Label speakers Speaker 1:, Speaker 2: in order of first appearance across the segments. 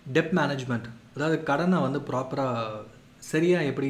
Speaker 1: Depp management அதாவது கடனை வந்து ப்ராப்பராக சரியாக எப்படி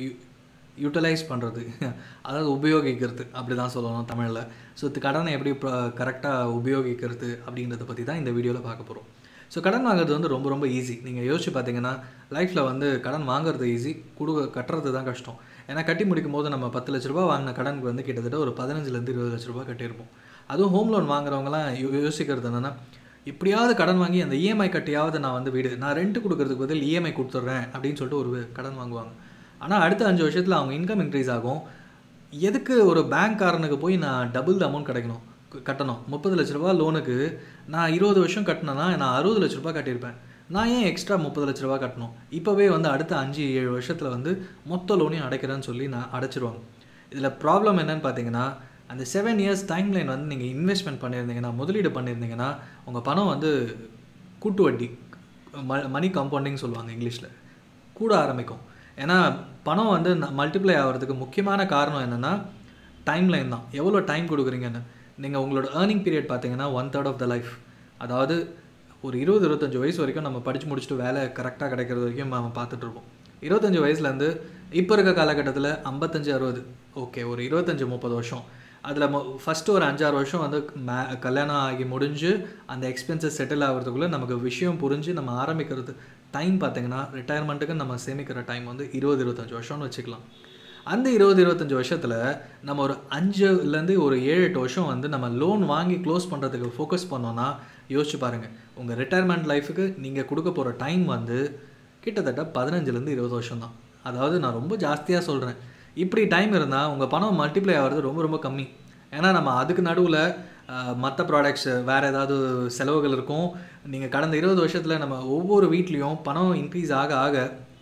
Speaker 1: யூட்டிலைஸ் பண்ணுறது அதாவது உபயோகிக்கிறது அப்படி தான் சொல்லணும் தமிழில் ஸோ கடனை எப்படி கரெக்டாக உபயோகிக்கிறது அப்படின்றத பற்றி தான் இந்த வீடியோவில் பார்க்க போகிறோம் ஸோ கடன் வாங்குறது வந்து ரொம்ப ரொம்ப ஈஸி நீங்கள் யோசிச்சு பார்த்தீங்கன்னா லைஃப்பில் வந்து கடன் வாங்குறது ஈஸி கொடுக்க கட்டுறது தான் கஷ்டம் ஏன்னா கட்டி முடிக்கும் போது நம்ம பத்து லட்ச ரூபா வாங்கின கடனுக்கு வந்து கிட்டத்தட்ட ஒரு பதினஞ்சுலேருந்து இருபது லட்ச ரூபா கட்டியிருப்போம் அதுவும் ஹோம் லோன் வாங்குறவங்கலாம் யோ யோசிக்கிறது என்னென்னா எப்படியாவது கடன் வாங்கி அந்த இஎம்ஐ கட்டியாவது நான் வந்து வீடு நான் ரெண்ட் கொடுக்கறதுக்கு பதில் இஎம்ஐ கொடுத்துட்றேன் அப்படின்னு சொல்லிட்டு ஒரு கடன் வாங்குவாங்க ஆனால் அடுத்த அஞ்சு வருஷத்தில் அவங்க இன்கம் இன்க்ரீஸ் ஆகும் எதுக்கு ஒரு பேங்க்காரனுக்கு போய் நான் டபுள் அமௌண்ட் கிடைக்கணும் கட்டணும் முப்பது லட்ச ரூபா லோனுக்கு நான் இருபது வருஷம் கட்டினேன்னா நான் அறுபது லட்ச ரூபா கட்டியிருப்பேன் நான் ஏன் எக்ஸ்ட்ரா முப்பது லட்ச ரூபா கட்டணும் இப்போவே வந்து அடுத்த அஞ்சு ஏழு வருஷத்தில் வந்து மொத்த லோனையும் அடைக்கிறேன்னு சொல்லி நான் அடைச்சிருவாங்க இதில் ப்ராப்ளம் என்னன்னு பார்த்தீங்கன்னா அந்த செவன் இயர்ஸ் டைம் லைன் வந்து நீங்கள் இன்வெஸ்ட்மெண்ட் பண்ணியிருந்தீங்கன்னா முதலீடு பண்ணியிருந்தீங்கன்னா உங்கள் பணம் வந்து கூட்டு வட்டி ம மணி கம்பவுண்டிங் சொல்லுவாங்க இங்கிலீஷில் கூட ஆரம்பிக்கும் ஏன்னா பணம் வந்து மல்டிப்ளை ஆகிறதுக்கு முக்கியமான காரணம் என்னென்னா டைம் லைன் தான் எவ்வளோ டைம் கொடுக்குறீங்கன்னு நீங்கள் உங்களோட ஏர்னிங் பீரியட் பார்த்தீங்கன்னா one third of the life அதாவது ஒரு இருபது இருபத்தஞ்சி வயசு வரைக்கும் நம்ம படித்து முடிச்சுட்டு வேலை கரெக்டாக கிடைக்கிறது வரைக்கும் நம்ம பார்த்துட்ருப்போம் இருபத்தஞ்சி வயசுலேருந்து இப்போ இருக்க காலகட்டத்தில் ஐம்பத்தஞ்சு அறுபது ஓகே ஒரு இருபத்தஞ்சி முப்பது வருஷம் அதில் மொ ஃபஸ்ட்டு ஒரு அஞ்சாறு வருஷம் வந்து மே கல்யாணம் ஆகி முடிஞ்சு அந்த எக்ஸ்பென்சஸ் செட்டில் ஆகிறதுக்குள்ளே நமக்கு விஷயம் புரிஞ்சு நம்ம ஆரம்பிக்கிறது டைம் பார்த்திங்கன்னா ரிட்டையர்மெண்ட்டுக்கு நம்ம சேமிக்கிற டைம் வந்து இருபது இருபத்தஞ்சி வருஷம்னு வச்சுக்கலாம் அந்த இருபது இருபத்தஞ்சி வருஷத்தில் நம்ம ஒரு அஞ்சுலேருந்து ஒரு ஏழு எட்டு வருஷம் வந்து நம்ம லோன் வாங்கி க்ளோஸ் பண்ணுறதுக்கு ஃபோக்கஸ் பண்ணோன்னா யோசிச்சு பாருங்கள் உங்கள் ரிட்டையர்மெண்ட் லைஃபுக்கு நீங்கள் கொடுக்க போகிற டைம் வந்து கிட்டத்தட்ட பதினஞ்சுலேருந்து இருபது வருஷம் தான் அதாவது நான் ரொம்ப ஜாஸ்தியாக சொல்கிறேன் இப்படி டைம் இருந்தால் உங்கள் பணம் மல்டிப்ளை ஆகிறது ரொம்ப ரொம்ப கம்மி ஏன்னா நம்ம அதுக்கு நடுவில் மற்ற ப்ராடக்ட்ஸ் வேறு ஏதாவது செலவுகள் இருக்கும் நீங்கள் கடந்த இருபது வருஷத்தில் நம்ம ஒவ்வொரு வீட்லேயும் பணம் இன்க்ரீஸ் ஆக ஆக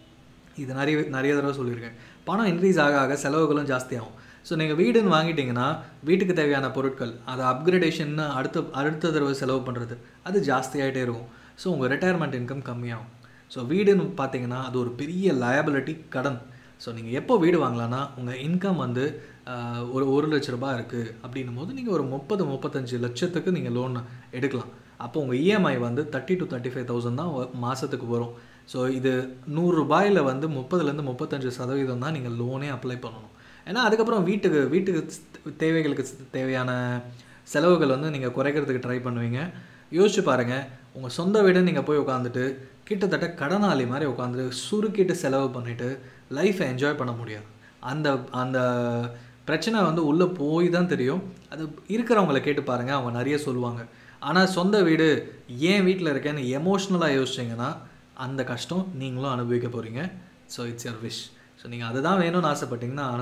Speaker 1: இது நிறைய நிறைய தடவை சொல்லியிருக்கேன் பணம் இன்க்ரீஸ் ஆக ஆக செலவுகளும் ஜாஸ்தியாகும் ஸோ நீங்கள் வீடுன்னு வாங்கிட்டீங்கன்னா வீட்டுக்கு தேவையான பொருட்கள் அதை அப்கிரேடேஷன் அடுத்த அடுத்த தடவை செலவு பண்ணுறது அது ஜாஸ்தியாகிட்டே இருக்கும் ஸோ உங்கள் ரிட்டையர்மெண்ட் இன்கம் கம்மியாகும் ஸோ வீடுன்னு பார்த்தீங்கன்னா அது ஒரு பெரிய லயபிலிட்டி கடன் ஸோ நீங்கள் எப்போ வீடு வாங்கலான்னா உங்கள் இன்கம் வந்து ஒரு ஒரு லட்ச ரூபாய் இருக்குது அப்படின்னும் போது நீங்கள் ஒரு முப்பது முப்பத்தஞ்சு லட்சத்துக்கு நீங்கள் லோன் எடுக்கலாம் அப்போ உங்கள் இஎம்ஐ வந்து thirty to thirty five thousand தான் மாதத்துக்கு வரும் ஸோ இது நூறுரூபாயில் வந்து முப்பதுலேருந்து முப்பத்தஞ்சு சதவீதம் தான் நீங்கள் லோனே அப்ளை பண்ணணும் ஏன்னா அதுக்கப்புறம் வீட்டுக்கு வீட்டுக்கு தேவைகளுக்கு தேவையான செலவுகள் வந்து நீங்கள் குறைக்கிறதுக்கு ட்ரை பண்ணுவீங்க யோசிச்சு பாருங்கள் உங்கள் சொந்த வீடு நீங்கள் போய் உட்காந்துட்டு கிட்டத்தட்ட கடனாளி மாதிரி உட்காந்துட்டு சுருக்கிட்டு செலவு பண்ணிவிட்டு லைஃப்பை என்ஜாய் பண்ண முடியாது அந்த அந்த பிரச்சனை வந்து உள்ளே போய் தான் தெரியும் அது இருக்கிறவங்கள கேட்டு பாருங்கள் அவங்க நிறைய சொல்லுவாங்க ஆனால் சொந்த வீடு ஏன் வீட்டில் இருக்கேன்னு எமோஷ்னலாக யோசிச்சிங்கன்னா அந்த கஷ்டம் நீங்களும் அனுபவிக்க போகிறீங்க so it's your wish so நீங்கள் அதுதான் வேணும்னு ஆசைப்பட்டீங்கன்னா அனு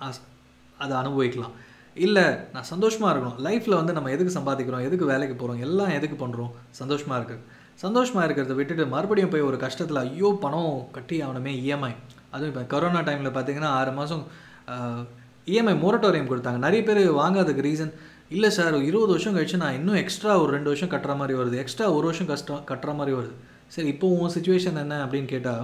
Speaker 1: அதை அனுபவிக்கலாம் இல்லை நான் சந்தோஷமாக இருக்கணும் லைஃப்பில் வந்து நம்ம எதுக்கு சம்பாதிக்கிறோம் எதுக்கு வேலைக்கு போகிறோம் எல்லாம் எதுக்கு பண்ணுறோம் சந்தோஷமாக இருக்குது சந்தோஷமாக இருக்கிறத விட்டுட்டு மறுபடியும் போய் ஒரு கஷ்டத்தில் ஐயோ பணம் கட்டி ஆகணுமே இஎம்ஐ அதுவும் இப்போ கொரோனா டைமில் பார்த்தீங்கன்னா ஆறு மாதம் இஎம்ஐ மொரட்டோரியம் கொடுத்தாங்க நிறைய பேர் வாங்காததுக்கு ரீசன் இல்லை சார் இருபது வருஷம் கழிச்சு நான் இன்னும் எக்ஸ்ட்ரா ஒரு ரெண்டு வருஷம் கட்டுற மாதிரி வருது எக்ஸ்ட்ரா ஒரு வருஷம் கஷ்டம் கட்டுற மாதிரி வருது சரி இப்போ உன் சுச்சுவேஷன் என்ன அப்படின்னு கேட்டால்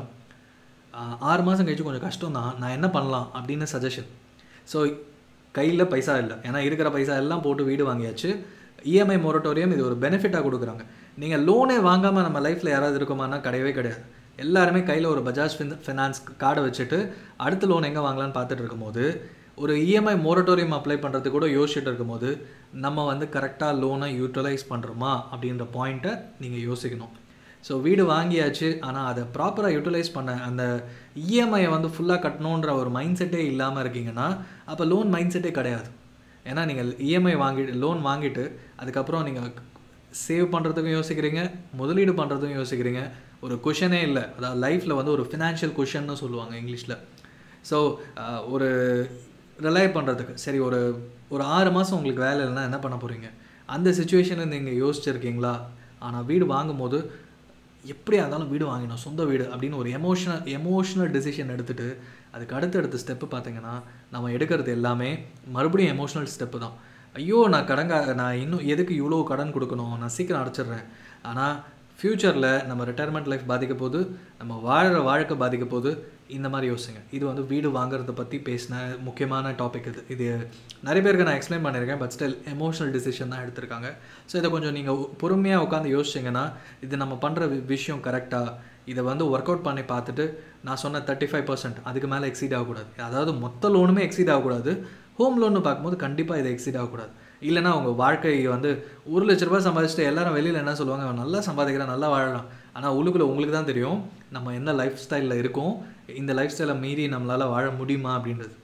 Speaker 1: ஆறு மாதம் கழிச்சு கொஞ்சம் கஷ்டம் தான் நான் என்ன பண்ணலாம் அப்படின்னு சஜஷன் ஸோ கையில் பைசா இல்லை ஏன்னா இருக்கிற பைசா எல்லாம் போட்டு வீடு வாங்கியாச்சு இஎம்ஐ மொரட்டோரியம் இது ஒரு பெனிஃபிட்டாக கொடுக்குறாங்க நீங்கள் லோனே வாங்காமல் நம்ம லைஃப்பில் யாராவது இருக்குமானா கிடையவே கிடையாது எல்லாருமே கையில் ஒரு பஜாஜ் ஃபின் ஃபினான்ஸ் கார்டை வச்சுட்டு அடுத்த லோன் எங்கே வாங்கலான்னு பார்த்துட்டு இருக்கும்போது ஒரு இஎம்ஐ மொரட்டோரியம் அப்ளை பண்ணுறது கூட யோசிச்சுட்டு இருக்கும்போது நம்ம வந்து கரெக்டாக லோனை யூட்டிலைஸ் பண்ணுறோமா அப்படின்ற பாயிண்ட்டை நீங்கள் யோசிக்கணும் ஸோ வீடு வாங்கியாச்சு ஆனால் அதை ப்ராப்பராக யூட்டிலைஸ் பண்ண அந்த இஎம்ஐயை வந்து ஃபுல்லாக கட்டணுன்ற ஒரு மைண்ட் செட்டே இல்லாமல் இருக்கீங்கன்னா அப்போ லோன் மைண்ட் செட்டே கிடையாது ஏன்னா நீங்கள் இஎம்ஐ வாங்கிட்டு லோன் வாங்கிட்டு அதுக்கப்புறம் நீங்கள் சேவ் பண்ணுறதுக்கும் யோசிக்கிறீங்க முதலீடு பண்ணுறதுக்கும் யோசிக்கிறீங்க ஒரு குஷனே இல்லை அதாவது லைஃப்பில் வந்து ஒரு ஃபினான்ஷியல் குஷன்னு சொல்லுவாங்க இங்கிலீஷில் ஸோ ஒரு ரிலை பண்ணுறதுக்கு சரி ஒரு ஒரு ஆறு மாதம் உங்களுக்கு வேலை இல்லைன்னா என்ன பண்ண போகிறீங்க அந்த சுச்சுவேஷனில் நீங்கள் யோசிச்சிருக்கீங்களா ஆனால் வீடு வாங்கும்போது எப்படியா இருந்தாலும் வீடு வாங்கினோம் சொந்த வீடு அப்படின்னு ஒரு எமோஷனல் எமோஷனல் டெசிஷன் எடுத்துகிட்டு அதுக்கு அடுத்தடுத்த ஸ்டெப்பு பார்த்தீங்கன்னா நம்ம எடுக்கிறது எல்லாமே மறுபடியும் எமோஷனல் ஸ்டெப்பு தான் ஐயோ நான் கடங்க நான் இன்னும் எதுக்கு இவ்வளோ கடன் கொடுக்கணும் நான் சீக்கிரம் அடைச்சிடுறேன் ஆனால் ஃப்யூச்சரில் நம்ம ரிட்டையர்மெண்ட் லைஃப் பாதிக்க போது நம்ம வாழ்கிற வாழ்க்கை பாதிக்க போது இந்த மாதிரி யோசிங்க இது வந்து வீடு வாங்குறத பற்றி பேசின முக்கியமான டாபிக் இது இது நிறைய பேருக்கு நான் எக்ஸ்பிளைன் பண்ணியிருக்கேன் பட் ஸ்டில் எமோஷனல் டிசிஷன் தான் எடுத்திருக்காங்க ஸோ இதை கொஞ்சம் நீங்கள் பொறுமையாக உட்காந்து யோசிச்சிங்கன்னா இது நம்ம பண்ணுற விஷயம் கரெக்டாக இதை வந்து ஒர்க் அவுட் பண்ணி பார்த்துட்டு நான் சொன்ன தேர்ட்டி ஃபைவ் பர்சன்ட் அதுக்கு மேலே எக்ஸீட் ஆகக்கூடாது அதாவது மொத்த லோனுமே எக்ஸீட் ஆகக்கூடாது ஹோம் லோன்னு பார்க்கும்போது கண்டிப்பாக இதை எக்ஸீட் ஆகக்கூடாது இல்லைனா உங்கள் வாழ்க்கை வந்து ஒரு லட்ச ரூபாய் சம்பாதிச்சுட்டு எல்லாரும் வெளியில் என்ன சொல்லுவாங்க அவன் நல்லா சம்பாதிக்கிறான் நல்லா வாழலாம் ஆனால் உள்ளுக்குள்ள உங்களுக்கு தான் தெரியும் நம்ம எந்த லைஃப் ஸ்டைலில் இருக்கோம் இந்த லைஃப் ஸ்டைலை மீறி நம்மளால் வாழ முடியுமா அப்படின்றது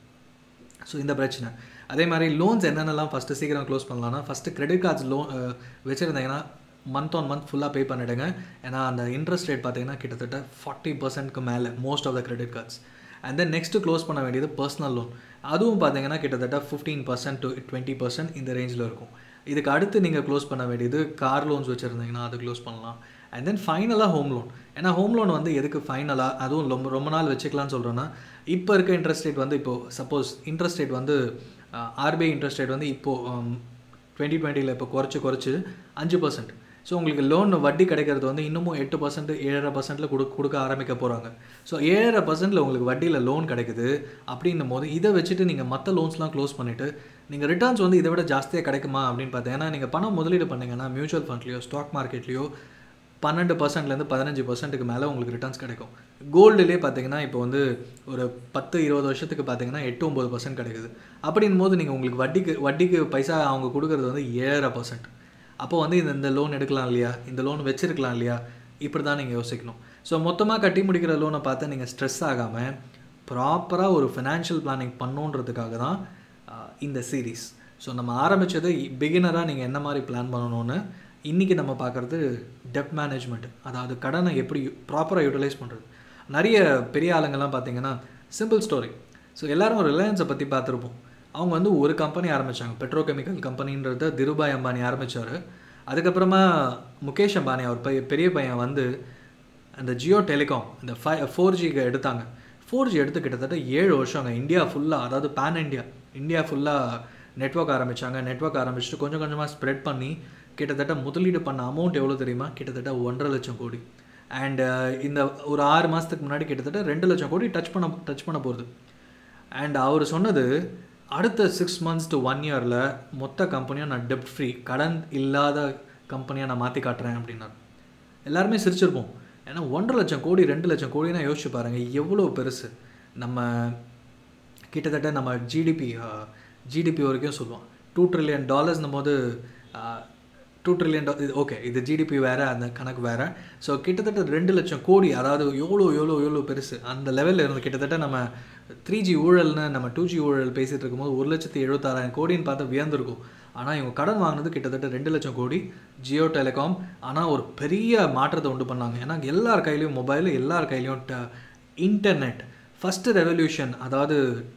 Speaker 1: ஸோ இந்த பிரச்சனை அதே மாதிரி லோன்ஸ் என்னென்னலாம் ஃபஸ்ட்டு சீக்கிரம் க்ளோஸ் பண்ணலாம்னா ஃபஸ்ட்டு கிரெடிட் கார்ட்ஸ் லோன் வச்சுருந்தீங்கன்னா மந்த் ஆன் மந்த் ஃபுல்லாக பே பண்ணிவிடுங்க ஏன்னா அந்த இன்ட்ரெஸ்ட் ரேட் பார்த்தீங்கன்னா கிட்டத்தட்ட ஃபார்ட்டி பர்சன்ட்க்கு மேலே most of the credit cards and then next close பண்ண வேண்டியது பர்சனல் லோன் அதுவும் பார்த்தீங்கன்னா கிட்டத்தட்ட fifteen percent to twenty percent இந்த ரேஞ்சில் இருக்கும் இதுக்கு அடுத்து நீங்கள் க்ளோஸ் பண்ண வேண்டியது கார் லோன்ஸ் வச்சுருந்தீங்கன்னா அது க்ளோஸ் பண்ணலாம் அண்ட் தென் ஃபைனலாக ஹோம் லோன் ஏன்னா ஹோம் லோன் வந்து எதுக்கு ஃபைனலாக அதுவும் ரொம்ப ரொம்ப நாள் வச்சுக்கலாம்னு சொல்கிறேன்னா இப்போ இருக்க இன்ட்ரெஸ்ட் ரேட் வந்து இப்போது சப்போஸ் இன்ட்ரெஸ்ட் ரேட் வந்து ஆர்பிஐ இன்ட்ரெஸ்ட் ரேட் வந்து இப்போது டுவெண்ட்டி டுவெண்ட்டியில் இப்போ குறைச்சி குறைச்சி அஞ்சு பர்சன்ட் ஸோ உங்களுக்கு லோன் வட்டி கிடைக்கிறது வந்து இன்னமும் எட்டு பர்சன்ட் ஏழரை பர்சன்ட்டில் கொடு கொடுக்க ஆரம்பிக்க போகிறாங்க ஸோ ஏழரை பர்சன்ட்டில் உங்களுக்கு வட்டியில் லோன் கிடைக்குது அப்படின்னும் போது இதை வச்சுட்டு நீங்கள் மற்ற லோன்ஸ்லாம் க்ளோஸ் பண்ணிவிட்டு நீங்கள் ரிட்டர்ன்ஸ் வந்து இதை விட ஜாஸ்தியாக கிடைக்குமா அப்படின்னு பார்த்தீங்கன்னா நீங்கள் பணம் முதலீடு பண்ணிங்கன்னா மியூச்சுவல் ஃபண்ட்லேயோ ஸ்டாக் மார்க்கெட்லேயோ பன்னெண்டு பர்சன்ட்லேருந்து பதினஞ்சு பர்சன்ட்டுக்கு மேலே உங்களுக்கு ரிட்டர்ன்ஸ் கிடைக்கும் கோல்டுலேயே பார்த்தீங்கன்னா இப்போ வந்து ஒரு பத்து இருபது வருஷத்துக்கு பார்த்தீங்கன்னா எட்டு ஒம்பது பர்சன்ட் கிடைக்குது அப்படின் போது நீங்கள் உங்களுக்கு வட்டிக்கு வட்டிக்கு பைசா அவங்க கொடுக்குறது வந்து ஏழரை பர்சன்ட் அப்போ வந்து இந்த இந்த லோன் எடுக்கலாம் இல்லையா இந்த லோன் வச்சுருக்கலாம் இல்லையா இப்படி தான் நீங்கள் யோசிக்கணும் ஸோ மொத்தமாக கட்டி முடிக்கிற லோனை பார்த்து நீங்கள் ஸ்ட்ரெஸ் ஆகாமல் ப்ராப்பராக ஒரு ஃபினான்ஷியல் பிளானிங் பண்ணுன்றதுக்காக தான் இந்த சீரீஸ் ஸோ நம்ம ஆரம்பித்தது பிகினராக நீங்கள் என்ன மாதிரி பிளான் பண்ணணும்னு இன்றைக்கி நம்ம பார்க்குறது டெப்ட் மேனேஜ்மெண்ட் அதாவது கடனை எப்படி ப்ராப்பராக யூட்டிலைஸ் பண்ணுறது நிறைய பெரிய ஆளுங்கள்லாம் பார்த்தீங்கன்னா சிம்பிள் ஸ்டோரி ஸோ எல்லோரும் ரிலையன்ஸை பற்றி பார்த்துருப்போம் அவங்க வந்து ஒரு கம்பெனி ஆரம்பித்தாங்க பெட்ரோகெமிக்கல் கம்பெனின்றத திருபாய் அம்பானி ஆரம்பித்தார் அதுக்கப்புறமா முகேஷ் அம்பானி அவர் பைய பெரிய பையன் வந்து அந்த ஜியோ டெலிகாம் இந்த ஃபை ஃபோர் ஜிக்கு எடுத்தாங்க ஃபோர் ஜி எடுத்து கிட்டத்தட்ட ஏழு வருஷங்க இந்தியா ஃபுல்லாக அதாவது பேன் இண்டியா இந்தியா ஃபுல்லாக நெட்ஒர்க் ஆரம்பித்தாங்க நெட்ஒர்க் ஆரம்பிச்சுட்டு கொஞ்சம் கொஞ்சமாக ஸ்ப்ரெட் பண்ணி கிட்டத்தட்ட முதலீடு பண்ண அமௌண்ட் எவ்வளோ தெரியுமா கிட்டத்தட்ட ஒன்றரை லட்சம் கோடி அண்டு இந்த ஒரு ஆறு மாதத்துக்கு முன்னாடி கிட்டத்தட்ட ரெண்டு லட்சம் கோடி டச் பண்ண டச் பண்ண போகுது அண்ட் அவர் சொன்னது அடுத்த சிக்ஸ் மந்த்ஸ் டு ஒன் இயரில் மொத்த கம்பெனியும் நான் டெப்ட் ஃப்ரீ கடன் இல்லாத கம்பெனியாக நான் மாற்றி காட்டுறேன் அப்படின்னாரு எல்லாருமே சிரிச்சிருப்போம் ஏன்னா ஒன்றரை லட்சம் கோடி ரெண்டு லட்சம் கோடினா யோசிச்சு பாருங்கள் எவ்வளோ பெருசு நம்ம கிட்டத்தட்ட நம்ம ஜிடிபி ஜிடிபி வரைக்கும் சொல்லுவோம் டூ ட்ரில்லியன் டாலர்ஸ்னும் போது டூ ட்ரில்லியன் டா இது ஓகே இது ஜிடிபி வேறு அந்த கணக்கு வேறு ஸோ கிட்டத்தட்ட ரெண்டு லட்சம் கோடி அதாவது எவ்வளோ எவ்வளோ எவ்வளோ பெருசு அந்த லெவலில் இருந்து கிட்டத்தட்ட நம்ம த்ரீ ஜி ஊழல்னு நம்ம டூ ஜி ஊழல் பேசிகிட்டு இருக்கும்போது ஒரு லட்சத்தி எழுபத்தாறாயிரம் கோடின்னு பார்த்து வியந்திருக்கும் ஆனால் இவங்க கடன் வாங்கினது கிட்டத்தட்ட ரெண்டு லட்சம் கோடி ஜியோ டெலிகாம் ஆனால் ஒரு பெரிய மாற்றத்தை உண்டு பண்ணாங்க ஏன்னா எல்லார் கையிலையும் மொபைலு எல்லார் கையிலையும் ட இன்டர்நெட் ஃபஸ்ட்டு ரெவல்யூஷன் அதாவது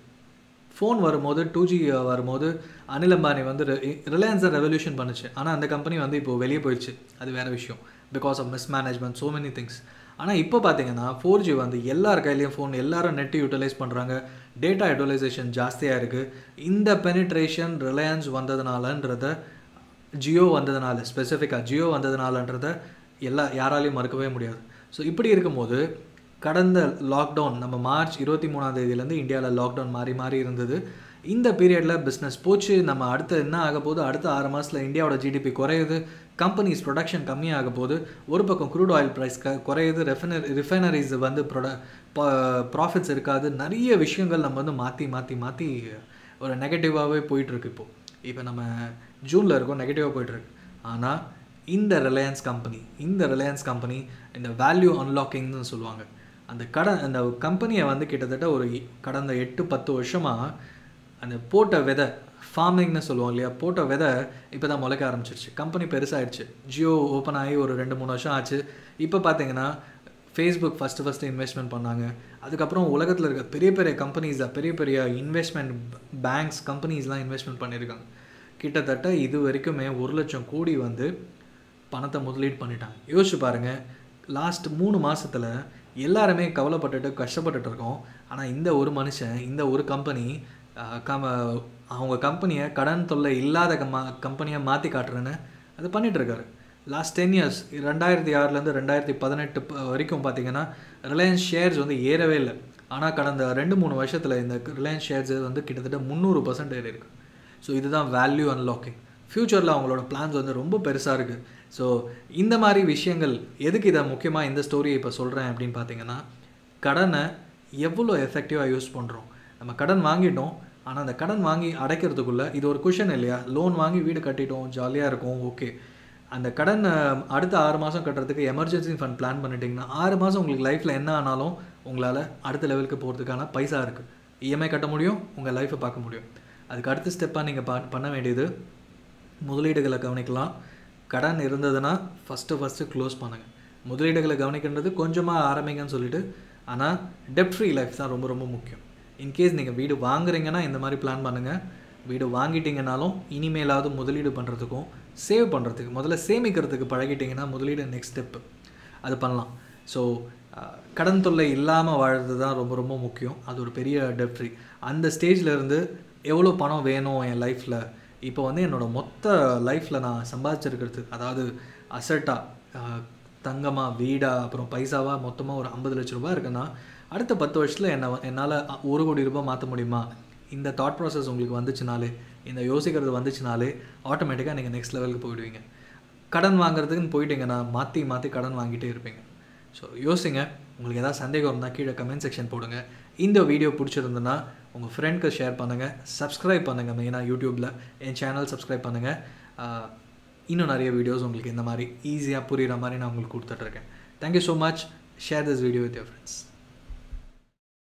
Speaker 1: ஃபோன் வரும்போது டூ ஜி வரும்போது அனில் அம்பானி வந்து ரிலையன்ஸை ரெவல்யூஷன் பண்ணுச்சு ஆனால் அந்த கம்பெனி வந்து இப்போ வெளியே போயிடுச்சு அது வேறு விஷயம் because of mismanagement so many things ஆனால் இப்போ பார்த்தீங்கன்னா ஃபோர் ஜி வந்து எல்லார் கையிலையும் ஃபோன் எல்லாரும் நெட் யூட்டிலைஸ் பண்ணுறாங்க டேட்டா யூட்டிலைசேஷன் ஜாஸ்தியாக இருக்குது இந்த பெனிட்ரேஷன் ரிலையன்ஸ் வந்ததுனாலன்றத ஜியோ வந்ததுனால ஸ்பெசிஃபிக்காக ஜியோ வந்ததுனாலன்றத எல்லா யாராலையும் மறுக்கவே முடியாது ஸோ இப்படி இருக்கும்போது கடந்த லாக்டவுன் நம்ம மார்ச் இருபத்தி மூணாம் தேதியிலேருந்து இந்தியாவில் லாக்டவுன் மாறி மாறி இருந்தது இந்த பீரியடில் பிஸ்னஸ் போச்சு நம்ம அடுத்து என்ன ஆக போகுது அடுத்த ஆறு மாதத்தில் இந்தியாவோட ஜிடிபி குறையுது கம்பெனிஸ் ப்ரொடக்ஷன் கம்மியாக போகுது ஒரு பக்கம் க்ரூட் ஆயில் ப்ரைஸ் க குறையுது ரெஃபினர் ரிஃபைனரிஸ் வந்து ப்ரொட ப்ராஃபிட்ஸ் இருக்காது நிறைய விஷயங்கள் நம்ம வந்து மாற்றி மாற்றி மாற்றி ஒரு நெகட்டிவாகவே போயிட்டுருக்கு இப்போது இப்போ நம்ம ஜூனில் இருக்கோம் நெகட்டிவாக போயிட்டுருக்கு ஆனால் இந்த ரிலையன்ஸ் கம்பெனி இந்த ரிலையன்ஸ் கம்பெனி இந்த வேல்யூ அன்லாக்கிங்னு சொல்லுவாங்க அந்த கடன் அந்த கம்பெனியை வந்து கிட்டத்தட்ட ஒரு கடந்த எட்டு பத்து வருஷமாக அந்த போட்ட விதை ஃபார்மிங்னு சொல்லுவோம் இல்லையா போட்ட விதை இப்போ தான் முளைக்க ஆரம்பிச்சிருச்சு கம்பெனி பெருசாகிடுச்சு ஜியோ ஓப்பன் ஆகி ஒரு ரெண்டு மூணு வருஷம் ஆச்சு இப்போ பார்த்தீங்கன்னா ஃபேஸ்புக் ஃபஸ்ட்டு ஃபஸ்ட்டு இன்வெஸ்ட்மெண்ட் பண்ணாங்க அதுக்கப்புறம் உலகத்தில் இருக்க பெரிய பெரிய கம்பெனிஸ் பெரிய பெரிய இன்வெஸ்ட்மெண்ட் பேங்க்ஸ் கம்பெனிஸ்லாம் இன்வெஸ்ட்மெண்ட் பண்ணியிருக்காங்க கிட்டத்தட்ட இது வரைக்குமே ஒரு லட்சம் கோடி வந்து பணத்தை முதலீடு பண்ணிட்டாங்க யோசிச்சு பாருங்கள் லாஸ்ட் மூணு மாதத்தில் எல்லாருமே கவலைப்பட்டுட்டு கஷ்டப்பட்டுட்டு இருக்கோம் ஆனால் இந்த ஒரு மனுஷன் இந்த ஒரு கம்பெனி கம் அவங்க கம்பெனியை கடன் தொல்லை இல்லாத கம்மா கம்பெனியை மாற்றி காட்டுறேன்னு அது பண்ணிகிட்ருக்காரு லாஸ்ட் டென் இயர்ஸ் ரெண்டாயிரத்தி ஆறுலேருந்து ரெண்டாயிரத்தி பதினெட்டு ப- வரைக்கும் பார்த்தீங்கன்னா ரிலையன்ஸ் ஷேர்ஸ் வந்து ஏறவே இல்லை ஆனால் கடந்த ரெண்டு மூணு வருஷத்தில் இந்த ரிலையன்ஸ் ஷேர்ஸ் வந்து கிட்டத்தட்ட முந்நூறு பர்சன்ட் ஏறி இருக்கு ஸோ இதுதான் வேல்யூ அன்லாக்கிங் ஃப்யூச்சரில் அவங்களோட பிளான்ஸ் வந்து ரொம்ப பெருசாக இருக்குது ஸோ இந்த மாதிரி விஷயங்கள் எதுக்கு இதை முக்கியமாக இந்த ஸ்டோரியை இப்போ சொல்கிறேன் அப்படின்னு பார்த்தீங்கன்னா கடனை எவ்வளோ எஃபெக்டிவாக யூஸ் பண்ணுறோம் நம்ம கடன் வாங்கிட்டோம் ஆனால் அந்த கடன் வாங்கி அடைக்கிறதுக்குள்ளே இது ஒரு குஷன் இல்லையா லோன் வாங்கி வீடு கட்டிட்டோம் ஜாலியாக இருக்கும் ஓகே அந்த கடன் அஹ், அடுத்த ஆறு மாதம் கட்டுறதுக்கு எமர்ஜென்சி ஃபண்ட் பிளான் பண்ணிட்டீங்கன்னா ஆறு மாதம் உங்களுக்கு லைஃப்பில் என்ன ஆனாலும் உங்களால் அடுத்த லெவலுக்கு போகிறதுக்கான பைசா இருக்குது இஎம்ஐ கட்ட முடியும் உங்கள் லைஃப்பை பார்க்க முடியும் அதுக்கு அடுத்த ஸ்டெப்பாக நீங்கள் பா பண்ண வேண்டியது முதலீடுகளை கவனிக்கலாம் கடன் இருந்ததுன்னா ஃபஸ்ட்டு ஃபஸ்ட்டு க்ளோஸ் பண்ணுங்கள் முதலீடுகளை கவனிக்கின்றது கொஞ்சமாக ஆரம்பிங்கன்னு சொல்லிட்டு ஆனால் டெப்ட் ஃப்ரீ லைஃப் தான் ரொம்ப ரொம்ப முக்கியம் இன்கேஸ் நீங்கள் வீடு வாங்குறீங்கன்னா இந்த மாதிரி பிளான் பண்ணுங்கள் வீடு வாங்கிட்டீங்கனாலும் இனிமேலாவது முதலீடு பண்ணுறதுக்கும் சேவ் பண்ணுறதுக்கு முதல்ல சேமிக்கிறதுக்கு பழகிட்டீங்கன்னா முதலீடு நெக்ஸ்ட் ஸ்டெப்பு அது பண்ணலாம் ஸோ கடன் தொல்லை இல்லாமல் வாழறது தான் ரொம்ப ரொம்ப முக்கியம் அது ஒரு பெரிய டெப்ட் ஃப்ரீ அந்த ஸ்டேஜில் இருந்து எவ்வளோ பணம் வேணும் என் லைஃப்பில் இப்போ வந்து என்னோட மொத்த லைஃப்பில் நான் சம்பாதிச்சிருக்கிறது அதாவது அசட்டாக தங்கமாக வீடா அப்புறம் பைசாவா மொத்தமாக ஒரு ஐம்பது லட்ச ரூபாய் இருக்குன்னா அடுத்த பத்து வருஷத்தில் என்ன என்னால் ஒரு கோடி ரூபாய் மாற்ற முடியுமா இந்த தாட் ப்ராசஸ் உங்களுக்கு வந்துச்சுனாலே இந்த யோசிக்கிறது வந்துச்சுனாலே ஆட்டோமேட்டிக்காக நீங்கள் நெக்ஸ்ட் லெவலுக்கு போயிடுவீங்க கடன் வாங்குறதுக்குன்னு போயிட்டீங்கன்னா மாற்றி மாற்றி கடன் வாங்கிட்டே இருப்பீங்க ஸோ யோசிங்க உங்களுக்கு ஏதாவது சந்தேகம் இருந்தால் கீழே கமெண்ட் செக்ஷன் போடுங்க இந்த வீடியோ பிடிச்சிருந்ததுன்னா உங்கள் ஃப்ரெண்ட்க்கு ஷேர் பண்ணுங்கள் சப்ஸ்கிரைப் பண்ணுங்கள் மெயினாக யூடியூப்பில் என் சேனல் சப்ஸ்கிரைப் பண்ணுங்கள் இன்னும் நிறைய வீடியோஸ் உங்களுக்கு இந்த மாதிரி ஈஸியாக புரிகிற மாதிரி நான் உங்களுக்கு கொடுத்துட்ருக்கேன் thank you so much share this video with your friends